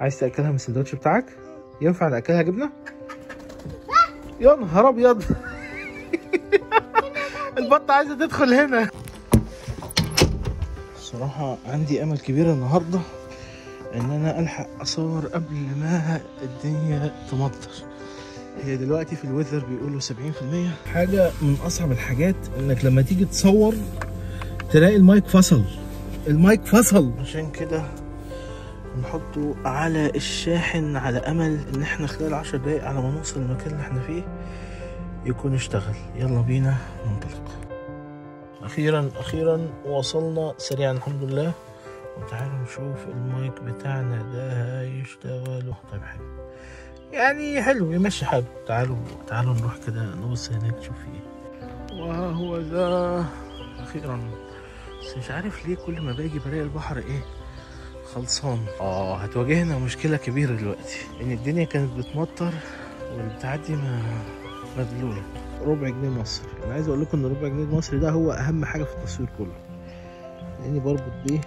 عايز تاكلها من السندوتش بتاعك ينفع ناكلها جبنه يا نهار ابيض البطه عايزه تدخل هنا الصراحه عندي امل كبير النهارده ان انا الحق اصور قبل ما الدنيا تمطر هي دلوقتي في الويذر بيقولوا 70% حاجه من اصعب الحاجات انك لما تيجي تصور تلاقي المايك فصل المايك فصل عشان كده نحطه على الشاحن على امل ان احنا خلال عشر دقايق على ما نوصل المكان اللي احنا فيه يكون اشتغل يلا بينا ننطلق اخيرا اخيرا وصلنا سريعا الحمد لله وتعالوا نشوف المايك بتاعنا ده هيشتغل طيب حلو يعني حلو يمشي حاله تعالوا تعالوا نروح كده نبص هناك نشوف ايه وهو ذا اخيرا بس مش عارف ليه كل ما باجي بلاقي البحر ايه خلصان اه هتواجهنا مشكله كبيره دلوقتي ان الدنيا كانت بتمطر والبتاع دي ما مبلوله ربع جنيه مصري انا عايز اقول لكم ان ربع جنيه المصري ده هو اهم حاجه في التصوير كله لاني بربط بيه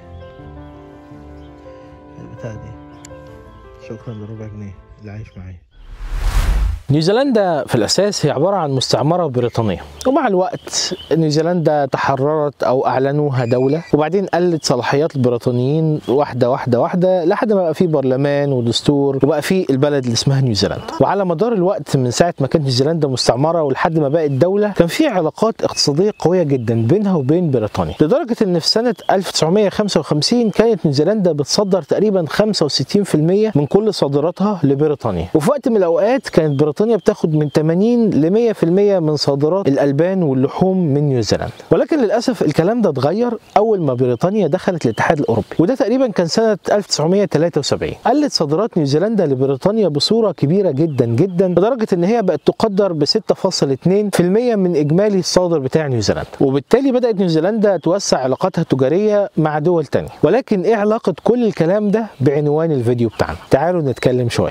البتاع دي شكرا لربع جنيه اللي عايش معايا نيوزيلندا في الأساس هي عبارة عن مستعمرة بريطانية ومع الوقت نيوزيلندا تحررت أو أعلنوها دولة وبعدين قلت صلاحيات البريطانيين واحدة واحدة واحدة لحد ما بقى في برلمان ودستور وبقى في البلد اللي اسمها نيوزيلندا وعلى مدار الوقت من ساعة ما كانت نيوزيلندا مستعمرة ولحد ما بقت دولة كان في علاقات اقتصادية قوية جدا بينها وبين بريطانيا لدرجة إن في سنة 1955 كانت نيوزيلندا بتصدر تقريبا 65% من كل صادراتها لبريطانيا وفي وقت من الأوقات كانت بريطانيا بتاخد من 80 ل 100% من صادرات الألبان واللحوم من نيوزيلندا ولكن للأسف الكلام ده اتغير أول ما بريطانيا دخلت الاتحاد الأوروبي وده تقريبا كان سنة 1973 قلت صادرات نيوزيلندا لبريطانيا بصورة كبيرة جدا جدا لدرجة إن هي بقت تقدر ب 6.2% من إجمالي الصادر بتاع نيوزيلندا وبالتالي بدأت نيوزيلندا توسع علاقاتها التجارية مع دول تانية ولكن إيه علاقة كل الكلام ده بعنوان الفيديو بتاعنا تعالوا نتكلم شوية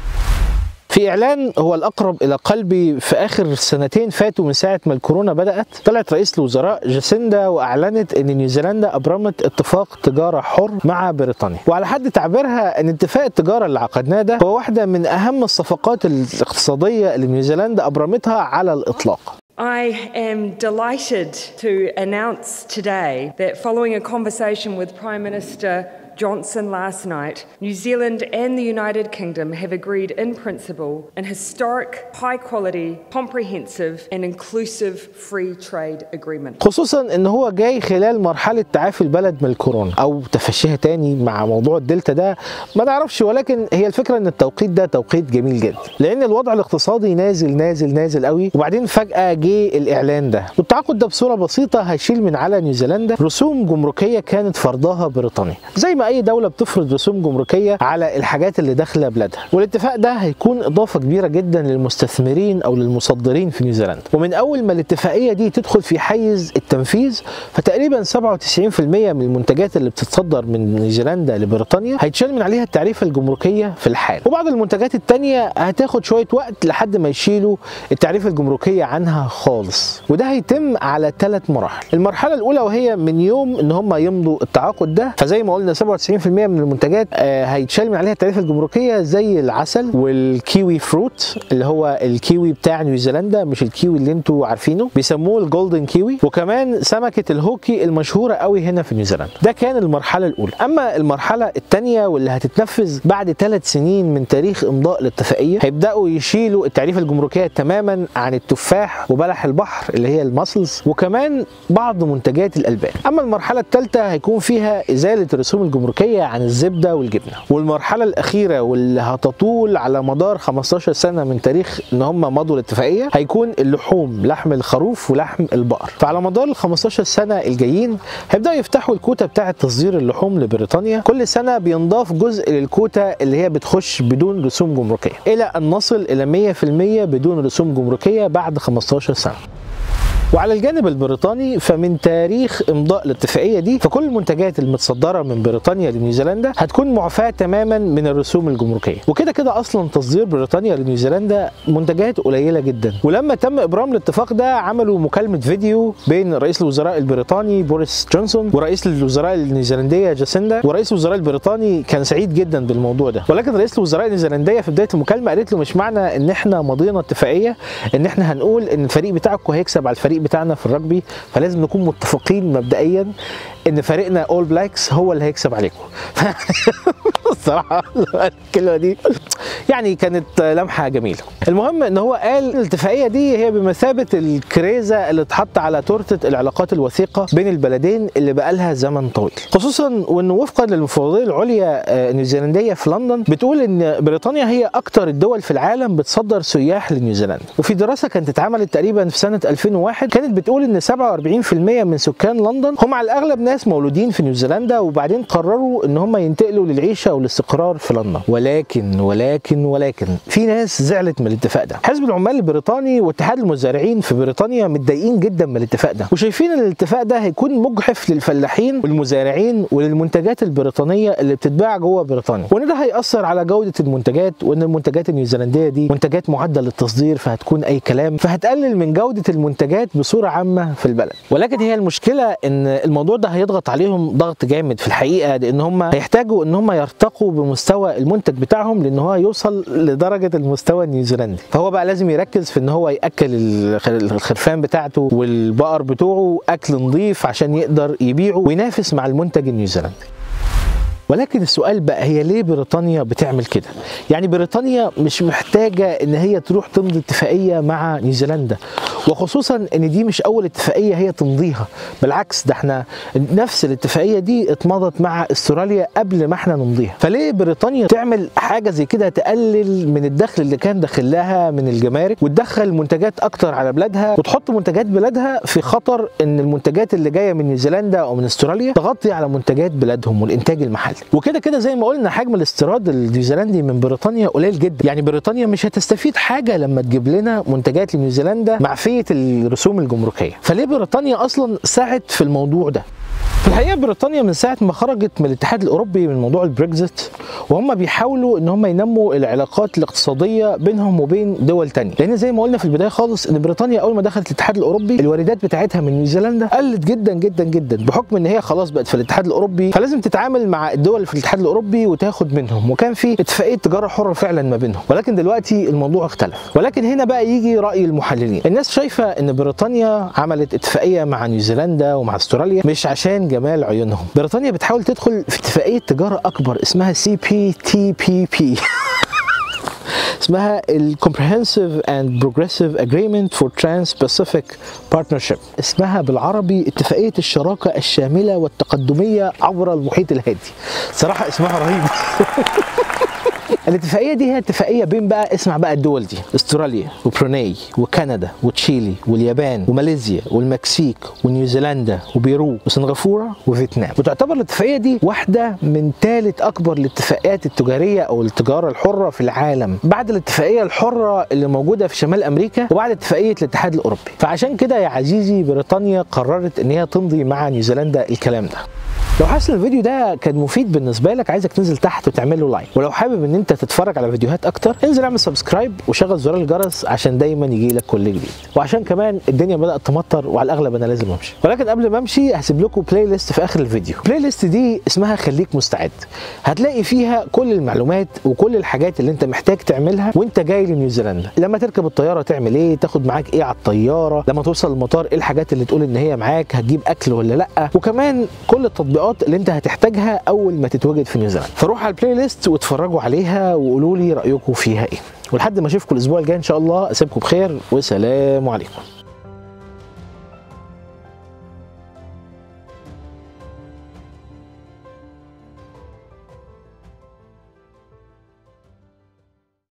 في اعلان هو الاقرب الى قلبي في اخر سنتين فاتوا من ساعه ما الكورونا بدات طلعت رئيس الوزراء جاسيندا واعلنت ان نيوزيلندا ابرمت اتفاق تجاره حر مع بريطانيا وعلى حد تعبيرها ان اتفاق التجاره اللي عقدناه ده هو واحده من اهم الصفقات الاقتصاديه اللي نيوزيلندا ابرمتها على الاطلاق I am delighted to announce today that following a conversation with Prime Minister Johnson last night, New Zealand and the United Kingdom have agreed in principle an historic, high quality, comprehensive, and inclusive free trade agreement. خصوصا ان هو جاي خلال مرحله تعافي البلد من الكورونا او تفشيها تاني مع موضوع الدلتا ده ما نعرفش ولكن هي الفكره ان التوقيت ده توقيت جميل جدا لان الوضع الاقتصادي نازل نازل نازل قوي وبعدين فجاه جه الاعلان ده والتعاقد ده بصوره بسيطه هيشيل من على نيوزيلندا رسوم جمركيه كانت فرضاها بريطانيا زي ما اي دوله بتفرض رسوم جمركيه على الحاجات اللي داخله بلادها والاتفاق ده هيكون اضافه كبيره جدا للمستثمرين او للمصدرين في نيوزيلندا ومن اول ما الاتفاقيه دي تدخل في حيز التنفيذ فتقريبا 97% من المنتجات اللي بتتصدر من نيوزيلندا لبريطانيا هيتشال من عليها التعريفه الجمركيه في الحال وبعض المنتجات التانية هتاخد شويه وقت لحد ما يشيلوا التعريفه الجمركيه عنها خالص وده هيتم على ثلاث مراحل المرحله الاولى وهي من يوم ان هم يمضوا التعاقد ده فزي ما قلنا 97% من المنتجات آه، هيتشال من عليها التعريفه الجمركيه زي العسل والكيوي فروت اللي هو الكيوي بتاع نيوزيلندا مش الكيوي اللي انتوا عارفينه بيسموه الجولدن كيوي وكمان سمكه الهوكي المشهوره قوي هنا في نيوزيلندا ده كان المرحله الاولى اما المرحله الثانيه واللي هتتنفذ بعد ثلاث سنين من تاريخ امضاء الاتفاقيه هيبداوا يشيلوا التعريفه الجمركيه تماما عن التفاح وبلح البحر اللي هي الماسلز وكمان بعض منتجات الالبان اما المرحله الثالثه هيكون فيها ازاله الرسوم الجمركيه عن الزبده والجبنه والمرحله الاخيره واللي هتطول على مدار 15 سنه من تاريخ ان هم مضوا الاتفاقيه هيكون اللحوم لحم الخروف ولحم البقر فعلى مدار ال 15 سنه الجايين هيبداوا يفتحوا الكوتا بتاعه تصدير اللحوم لبريطانيا كل سنه بينضاف جزء للكوتا اللي هي بتخش بدون رسوم جمركيه الى ان نصل الى 100% بدون رسوم جمركيه بعد 15 سنه وعلى الجانب البريطاني فمن تاريخ امضاء الاتفاقيه دي فكل المنتجات المتصدره من بريطانيا لنيوزيلندا هتكون معفاه تماما من الرسوم الجمركيه وكده كده اصلا تصدير بريطانيا لنيوزيلندا منتجات قليله جدا ولما تم ابرام الاتفاق ده عملوا مكالمه فيديو بين رئيس الوزراء البريطاني بوريس جونسون ورئيس الوزراء النيوزيلنديه جاسيندا ورئيس الوزراء البريطاني كان سعيد جدا بالموضوع ده ولكن رئيس الوزراء النيوزيلنديه في بدايه المكالمه قالت له مش معنى ان احنا مضينا اتفاقيه ان احنا هنقول ان الفريق بتاعكم هيكسب على الفريق بتاعنا في الرجبي فلازم نكون متفقين مبدئيا ان فريقنا اول بلاكس هو اللي هيكسب عليكم الصراحه الكلمه دي يعني كانت لمحه جميله المهم ان هو قال الاتفاقيه دي هي بمثابه الكريزه اللي اتحط على تورته العلاقات الوثيقه بين البلدين اللي بقالها زمن طويل خصوصا وانه وفقا للمفوضيه العليا النيوزيلنديه في لندن بتقول ان بريطانيا هي اكتر الدول في العالم بتصدر سياح لنيوزيلندا وفي دراسه كانت اتعملت تقريبا في سنه 2001 كانت بتقول ان 47% من سكان لندن هم على الاغلب ناس مولودين في نيوزيلندا وبعدين قرروا ان هم ينتقلوا للعيشه والاستقرار في لندن ولكن ولكن ولكن في ناس زعلت من الاتفاق ده حزب العمال البريطاني واتحاد المزارعين في بريطانيا متضايقين جدا من الاتفاق ده وشايفين ان الاتفاق ده هيكون مجحف للفلاحين والمزارعين وللمنتجات البريطانيه اللي بتتباع جوه بريطانيا وان ده هياثر على جوده المنتجات وان المنتجات النيوزيلنديه دي منتجات معده للتصدير فهتكون اي كلام فهتقلل من جوده المنتجات بصوره عامه في البلد ولكن هي المشكله ان الموضوع ده هيضغط عليهم ضغط جامد في الحقيقه لان هم هيحتاجوا ان هم يرتقوا بمستوى المنتج بتاعهم لان هو يوصل لدرجه المستوى النيوزيلندي فهو بقى لازم يركز في ان هو ياكل الخرفان بتاعته والبقر بتوعه اكل نظيف عشان يقدر يبيعه وينافس مع المنتج النيوزيلندي ولكن السؤال بقى هي ليه بريطانيا بتعمل كده؟ يعني بريطانيا مش محتاجه ان هي تروح تمضي اتفاقيه مع نيوزيلندا وخصوصا ان دي مش اول اتفاقيه هي تمضيها بالعكس ده احنا نفس الاتفاقيه دي اتمضت مع استراليا قبل ما احنا نمضيها فليه بريطانيا تعمل حاجه زي كده تقلل من الدخل اللي كان داخل لها من الجمارك وتدخل منتجات اكتر على بلادها وتحط منتجات بلادها في خطر ان المنتجات اللي جايه من نيوزيلندا او من استراليا تغطي على منتجات بلادهم والانتاج المحلي وكده كده زي ما قلنا حجم الاستيراد النيوزيلندي من بريطانيا قليل جدا يعني بريطانيا مش هتستفيد حاجه لما تجيب لنا منتجات لنيوزيلندا معفيه الرسوم الجمركيه فليه بريطانيا اصلا ساعد في الموضوع ده في الحقيقه بريطانيا من ساعه ما خرجت من الاتحاد الاوروبي من موضوع البريكزيت وهم بيحاولوا ان هم ينموا العلاقات الاقتصاديه بينهم وبين دول تانية لان زي ما قلنا في البدايه خالص ان بريطانيا اول ما دخلت الاتحاد الاوروبي الواردات بتاعتها من نيوزيلندا قلت جدا جدا جدا بحكم ان هي خلاص بقت في الاتحاد الاوروبي فلازم تتعامل مع الدول اللي في الاتحاد الاوروبي وتاخد منهم وكان في اتفاقيه تجاره حره فعلا ما بينهم ولكن دلوقتي الموضوع اختلف ولكن هنا بقى يجي راي المحللين الناس شايفه ان بريطانيا عملت اتفاقيه مع نيوزيلندا ومع استراليا مش عشان جمال عيونهم بريطانيا بتحاول تدخل في اتفاقيه تجاره اكبر اسمها سي بي تي بي بي اسمها ال Comprehensive and Progressive Agreement for Trans-Pacific Partnership اسمها بالعربي اتفاقية الشراكة الشاملة والتقدمية عبر المحيط الهادي صراحة اسمها رهيب الاتفاقيه دي هي اتفاقيه بين بقى اسمع بقى الدول دي استراليا وبروناي وكندا وتشيلي واليابان وماليزيا والمكسيك ونيوزيلندا وبيرو وسنغافوره وفيتنام وتعتبر الاتفاقيه دي واحده من ثالث اكبر الاتفاقات التجاريه او التجاره الحره في العالم بعد الاتفاقيه الحره اللي موجوده في شمال امريكا وبعد اتفاقيه الاتحاد الاوروبي فعشان كده يا عزيزي بريطانيا قررت ان هي تمضي مع نيوزيلندا الكلام ده لو حاسس الفيديو ده كان مفيد بالنسبه لك عايزك تنزل تحت وتعمل له لايك ولو حابب ان انت تتفرج على فيديوهات اكتر انزل اعمل سبسكرايب وشغل زرار الجرس عشان دايما يجي لك كل جديد وعشان كمان الدنيا بدات تمطر وعلى الاغلب انا لازم امشي ولكن قبل ما امشي هسيب لكم بلاي ليست في اخر الفيديو البلاي ليست دي اسمها خليك مستعد هتلاقي فيها كل المعلومات وكل الحاجات اللي انت محتاج تعملها وانت جاي لنيوزيلندا لما تركب الطياره تعمل ايه تاخد معاك ايه على الطياره لما توصل المطار ايه الحاجات اللي تقول ان هي معاك هتجيب اكل ولا لا وكمان كل التطبيقات اللي انت هتحتاجها اول ما تتواجد في نيوزيلندا فروح على البلاي ليست واتفرجوا عليها وقولوا لي رايكم فيها ايه ولحد ما اشوفكم الاسبوع الجاي ان شاء الله اسيبكم بخير وسلام عليكم